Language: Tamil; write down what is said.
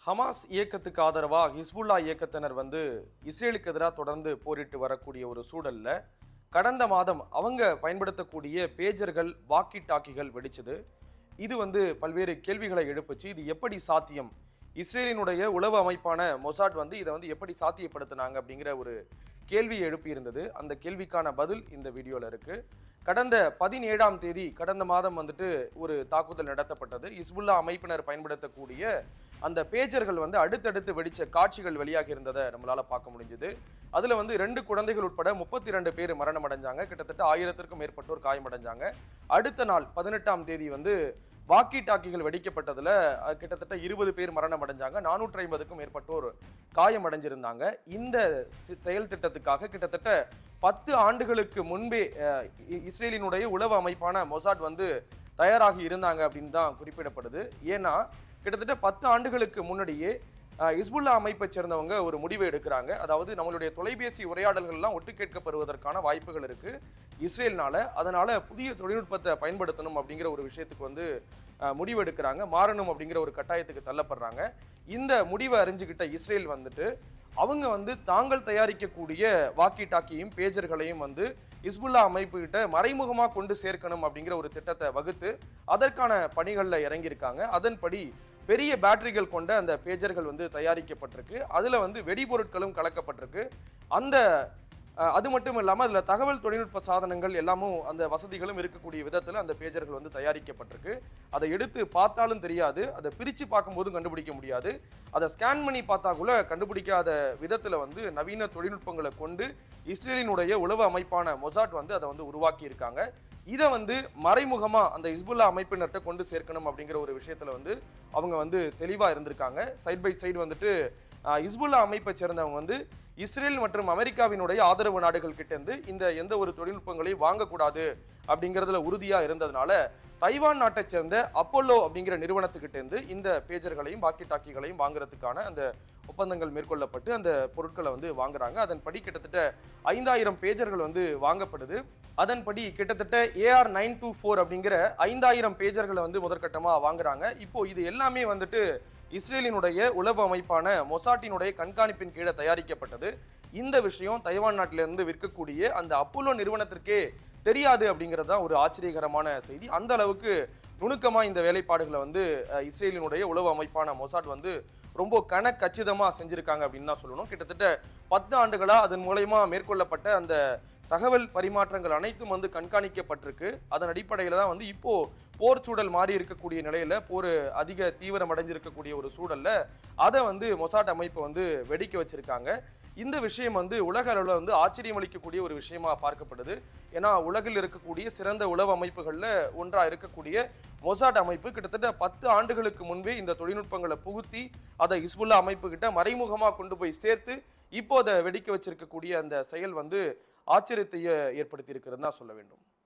ஹமாஸ் இயக்கத்துக்கு ஆதரவா ஹிஸ்புல்லா இயக்கத்தினர் வந்து இஸ்ரேலுக்கு எதிராக தொடர்ந்து போரிட்டு வரக்கூடிய ஒரு சூழல்ல கடந்த மாதம் அவங்க பயன்படுத்தக்கூடிய பேஜர்கள் வாக்கி டாக்கிகள் வெடிச்சது இது வந்து பல்வேறு கேள்விகளை எழுப்புச்சு இது எப்படி சாத்தியம் இஸ்ரேலினுடைய உளவு அமைப்பான மொசாட் வந்து இதை வந்து எப்படி சாத்தியப்படுத்தினாங்க அப்படிங்கிற ஒரு கேள்வியை எழுப்பியிருந்தது அந்த கேள்விக்கான பதில் இந்த வீடியோவில் இருக்கு கடந்த பதினேழாம் தேதி கடந்த மாதம் வந்துட்டு ஒரு தாக்குதல் நடத்தப்பட்டது இஸ்புல்லா அமைப்பினர் பயன்படுத்தக்கூடிய அந்த பேஜர்கள் வந்து அடுத்தடுத்து வெடிச்ச காட்சிகள் வெளியாகி இருந்ததை நம்மளால பார்க்க முடிஞ்சது அதுல வந்து ரெண்டு குழந்தைகள் உட்பட முப்பத்தி ரெண்டு பேர் மரணம் அடைஞ்சாங்க கிட்டத்தட்ட ஆயிரத்திற்கும் மேற்பட்டோர் காயமடைஞ்சாங்க அடுத்த நாள் பதினெட்டாம் தேதி வந்து வாக்கி டாக்கிகள் வெடிக்கப்பட்டதுல அஹ், கிட்டத்தட்ட இருபது பேர் மரணம் அடைஞ்சாங்க நானூற்றி ஐம்பதுக்கும் மேற்பட்டோர் காயம் அடைஞ்சிருந்தாங்க இந்த சி- செயல் திட்டத்துக்காக கிட்டத்தட்ட பத்து ஆண்டுகளுக்கு முன்பே அஹ், இ- இஸ்ரேலினுடைய உளவு அமைப்பான மொசாட் வந்து தயாராகி இருந்தாங்க அப்படின்னு தான் குறிப்பிடப்படுது ஏன்னா கிட்டத்தட்ட பத்து ஆண்டுகளுக்கு முன்னாடியே அஹ், இஸ்புல்லா அமைப்பை சேர்ந்தவங்க ஒரு முடிவு எடுக்கிறாங்க அதாவது நம்மளுடைய தொலைபேசி உரையாடல்கள்லாம் ஒட்டு கேட்கப்படுவதற்கான வாய்ப்புகள் இருக்கு இஸ்ரேல்னால அதனால புதிய தொழில்நுட்பத்தை பயன்படுத்தணும் அப்படிங்கிற ஒரு விஷயத்துக்கு வந்து அஹ், முடிவு எடுக்கிறாங்க மாறணும் அப்படிங்கிற ஒரு கட்டாயத்துக்கு தள்ளப்படுறாங்க இந்த முடிவை அறிஞ்சுக்கிட்ட இஸ்ரேல் வந்துட்டு அவங்க வந்து தாங்கள் தயாரிக்கக்கூடிய வாக்கி டாக்கியும் பேஜர்களையும் வந்து இஸ்புல்லா அமைப்பு கிட்ட மறைமுகமாக கொண்டு சேர்க்கணும் அப்படிங்கிற ஒரு திட்டத்தை வகுத்து அதற்கான பணிகளில் இறங்கியிருக்காங்க அதன்படி பெரிய பேட்டரிகள் கொண்ட அந்த பேஜர்கள் வந்து தயாரிக்கப்பட்டிருக்கு அதில் வந்து வெடிபொருட்களும் கலக்கப்பட்டிருக்கு அந்த அஹ், அது மட்டும் இல்லாமல் அதில் தகவல் தொழில்நுட்ப சாதனங்கள் எல்லாமும் அந்த வசதிகளும் இருக்கக்கூடிய விதத்தில் அந்த பேஜர்கள் வந்து தயாரிக்கப்பட்டிருக்கு அதை எடுத்து பார்த்தாலும் தெரியாது அதை பிரித்து பார்க்கும்போதும் கண்டுபிடிக்க முடியாது அதை ஸ்கேன் பண்ணி பார்த்தா கூட கண்டுபிடிக்காத விதத்தில் வந்து நவீன தொழில்நுட்பங்களை கொண்டு இஸ்ரேலினுடைய உளவு அமைப்பான மொசாட் வந்து அதை வந்து உருவாக்கி இருக்காங்க இதை வந்து மறைமுகமா அந்த இஸ்புல்லா அமைப்பினர்கிட்ட கொண்டு சேர்க்கணும் அப்படிங்கிற ஒரு விஷயத்துல வந்து அவங்க வந்து தெளிவா இருந்திருக்காங்க சைட் பை சைடு வந்துட்டு ஆஹ், இஸ்புல்லா அமைப்பை சேர்ந்தவங்க வந்து இஸ்ரேல் மற்றும் அமெரிக்காவினுடைய ஆதரவு நாடுகள் கிட்ட இருந்து இந்த எந்த ஒரு தொழில்நுட்பங்களையும் வாங்கக்கூடாது அப்படிங்கிறதுல உறுதியா இருந்ததுனால தைவான் நாட்டை சேர்ந்த அப்போலோ அப்படிங்கிற நிறுவனத்துக்கிட்ட இருந்து இந்த பேஜர்களையும் வாக்கி டாக்கிகளையும் வாங்குறதுக்கான அந்த ஒப்பந்தங்கள் மேற்கொள்ளப்பட்டு அந்த பொருட்களை வந்து வாங்குறாங்க அதன்படி கிட்டத்தட்ட ஐந்தாயிரம் பேஜர்கள் வந்து வாங்கப்படுது அதன்படி கிட்டத்தட்ட ஏஆர் நைன் டூ ஃபோர் அப்படிங்கிற ஐந்தாயிரம் பேஜர்களை வந்து முதற்கட்டமாக வாங்குறாங்க இப்போ இது எல்லாமே வந்துட்டு இஸ்ரேலினுடைய உளவு அமைப்பான மொசாட்டினுடைய கண்காணிப்பின் கீழே தயாரிக்கப்பட்டது இந்த விஷயம் தைவான் நாட்டிலிருந்து விற்கக்கூடிய அந்த அப்போலோ நிறுவனத்திற்கே தெரியாது அப்படிங்கிறது தான் ஒரு ஆச்சரியகரமான செய்தி அந்த அளவுக்கு நுணுக்கமா இந்த வேலைப்பாடுகளை வந்து அஹ், இஸ்ரேலினுடைய உளவு அமைப்பான மொசாட் வந்து ரொம்ப கன கச்சிதமா செஞ்சிருக்காங்க அப்படின்னு தான் சொல்லணும் கிட்டத்தட்ட பத்து ஆண்டுகளா அதன் மூலயமா மேற்கொள்ளப்பட்ட அந்த தகவல் பரிமாற்றங்கள் அனைத்தும் வந்து கண்காணிக்கப்பட்டிருக்கு அதன் அடிப்படையில் தான் வந்து இப்போ போர் சூழல் மாறி இருக்கக்கூடிய நிலையில போர் அதிக தீவிரம் அடைஞ்சிருக்கக்கூடிய ஒரு சூழல்ல அதை வந்து மொசாட் அமைப்பு வந்து வெடிக்க வச்சிருக்காங்க இந்த விஷயம் வந்து உலக அளவில் வந்து ஆச்சரியம் அளிக்கக்கூடிய ஒரு விஷயமா பார்க்கப்படுது ஏன்னா உலகில் இருக்கக்கூடிய சிறந்த உளவு அமைப்புகளில் ஒன்றா இருக்கக்கூடிய மொசாட் அமைப்பு கிட்டத்தட்ட பத்து ஆண்டுகளுக்கு முன்பே இந்த தொழில்நுட்பங்களை புகுத்தி அதை இஸ்புல்லா அமைப்பு கிட்ட மறைமுகமாக கொண்டு போய் சேர்த்து இப்போ அதை வெடிக்க வச்சிருக்கக்கூடிய அந்த செயல் வந்து ஆச்சரியத்தையே ஏற்படுத்தி இருக்கிறது தான் சொல்ல வேண்டும்